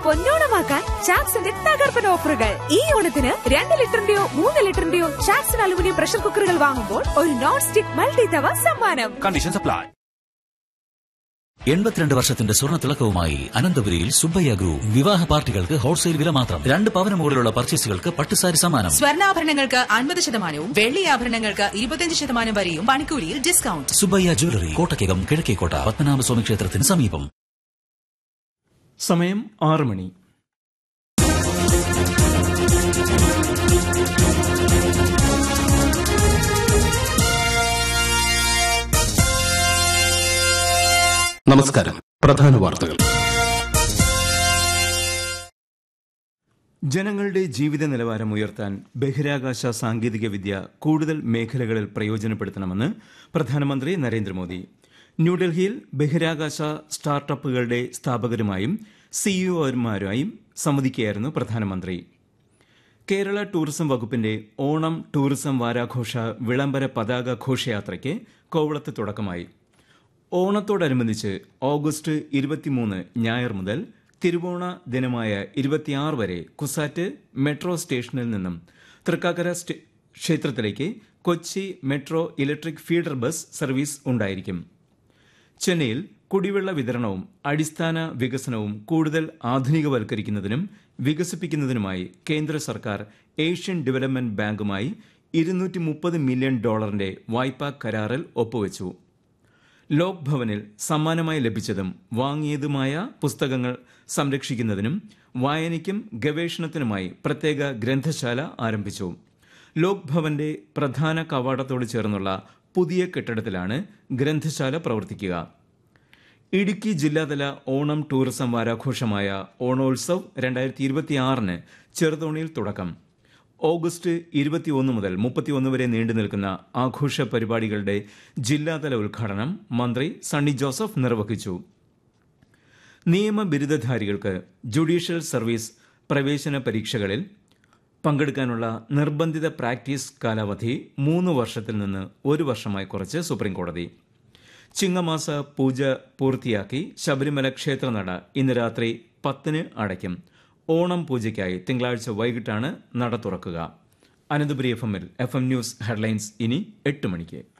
പൊന്നോണമാക്കാൻ ചാക്സിന്റെ തകർപ്പൻ ഓഫറുകൾ ഈ ഓണത്തിന് രണ്ട് ലിറ്ററിന്റെയോ മൂന്ന് ലിറ്ററിന്റെയോ ചാക്സൺ അലുമിനിയം പ്രഷർ കുക്കറുകൾ വാങ്ങുമ്പോൾ ഒരു നോൺ സ്റ്റിക് മൾട്ടി തവ സമ്മാനം കണ്ടീഷൻസ് അപ്ലൈ എൺപത്തിരണ്ട് വർഷത്തിന്റെ സ്വർണ്ണ തിളക്കവുമായി അനന്തപുരിയിൽ സുബ്ബയ്യ ഗ്രൂപ്പ് വിവാഹ പാർട്ടികൾക്ക് ഹോൾസെയിൽ വില മാത്രം രണ്ട് പവന് മുകളിലുള്ള പർച്ചേസുകൾക്ക് പട്ടുസാരി സമ്മാനം സ്വർണ്ണാഭരണങ്ങൾക്ക് അൻപത് ശതമാനവും വെള്ളി ആഭരണങ്ങൾക്ക് ഇരുപത്തിയഞ്ച് ശതമാനം വരെയും പണിക്കൂലിയിൽ ഡിസ്കൗണ്ട് സുബ്ബയ്യ ജ്വല്ലറി കോട്ടയ്ക്കകം കിഴക്കേക്കോട്ട പത്മനാഭസ്വാമി ക്ഷേത്രത്തിന് സമീപം സമയം ആറ് മണി നമസ്കാരം പ്രധാന വാർത്തകൾ ജനങ്ങളുടെ ജീവിത നിലവാരം ഉയർത്താൻ ബഹിരാകാശ സാങ്കേതിക വിദ്യ കൂടുതൽ മേഖലകളിൽ പ്രയോജനപ്പെടുത്തണമെന്ന് പ്രധാനമന്ത്രി നരേന്ദ്രമോദി ന്യൂഡൽഹിയിൽ ബഹിരാകാശ സ്റ്റാർട്ടപ്പുകളുടെ സ്ഥാപകരുമായും സിഇഒമാരുമായും സംവദിക്കുകയായിരുന്നു പ്രധാനമന്ത്രി കേരള ടൂറിസം വകുപ്പിന്റെ ഓണം ടൂറിസം വാരാഘോഷ വിളംബര പതാക ഘോഷയാത്രയ്ക്ക് കോവളത്ത് തുടക്കമായി ഓണത്തോടനുബന്ധിച്ച് ഓഗസ്റ്റ് ഇരുപത്തിമൂന്ന് ഞായർ മുതൽ തിരുവോണ ദിനമായ ഇരുപത്തിയാറ് വരെ കുസാറ്റ് മെട്രോ സ്റ്റേഷനിൽ നിന്നും തൃക്കാക്കര സ്റ്റേ- ക്ഷേത്രത്തിലേക്ക് Kochi metro electric feeder bus service ഉണ്ടായിരിക്കും ചെന്നൈയിൽ കുടിവെള്ള വിതരണവും അടിസ്ഥാന വികസനവും കൂടുതൽ ആധുനികവൽക്കരിക്കുന്നതിനും വികസിപ്പിക്കുന്നതിനുമായി കേന്ദ്ര സർക്കാർ ഏഷ്യൻ ഡെവലപ്മെന്റ് ബാങ്കുമായി ഇരുന്നൂറ്റി മുപ്പത് മില്യൺ ഡോളറിന്റെ വായ്പാ കരാറിൽ ഒപ്പുവച്ചു ലോക് ഭവനിൽ സമ്മാനമായി ലഭിച്ചതും വാങ്ങിയതുമായ പുസ്തകങ്ങൾ സംരക്ഷിക്കുന്നതിനും വായനയ്ക്കും ഗവേഷണത്തിനുമായി പ്രത്യേക ഗ്രന്ഥശാല ആരംഭിച്ചു ലോക് ഭവന്റെ പ്രധാന കവാടത്തോട് ചേർന്നുള്ള പുതിയ കെട്ടിടത്തിലാണ് ഗ്രന്ഥശാല പ്രവർത്തിക്കുക ഇടുക്കി ജില്ലാതല ഓണം ടൂറിസം വാരാഘോഷമായ ഓണോത്സവ് രണ്ടായിരത്തി ഇരുപത്തിയാറിന് ചെറുതോണിയിൽ തുടക്കം ഓഗസ്റ്റ് ഇരുപത്തിയൊന്ന് മുതൽ മുപ്പത്തിയൊന്ന് വരെ നീണ്ടു നിൽക്കുന്ന ആഘോഷ പരിപാടികളുടെ ജില്ലാതല ഉദ്ഘാടനം മന്ത്രി സണ്ണി ജോസഫ് നിർവഹിച്ചു നിയമ ബിരുദധാരികൾക്ക് ജുഡീഷ്യൽ സർവീസ് പ്രവേശന പരീക്ഷകളിൽ പങ്കെടുക്കാനുള്ള നിർബന്ധിത പ്രാക്ടീസ് കാലാവധി മൂന്ന് വർഷത്തിൽ നിന്ന് ഒരു വർഷമായി കുറച്ച് സുപ്രീംകോടതി ചിങ്ങമാസ പൂജ പൂർത്തിയാക്കി ശബരിമല ക്ഷേത്രനട ഇന്ന് രാത്രി പത്തിന് അടയ്ക്കും ഓണം പൂജയ്ക്കായി തിങ്കളാഴ്ച വൈകിട്ടാണ് നട തുറക്കുക അനന്തപുരി എഫ് എമ്മിൽ എഫ് എം ന്യൂസ് ഹെഡ്ലൈൻസ് ഇനി എട്ട് മണിക്ക്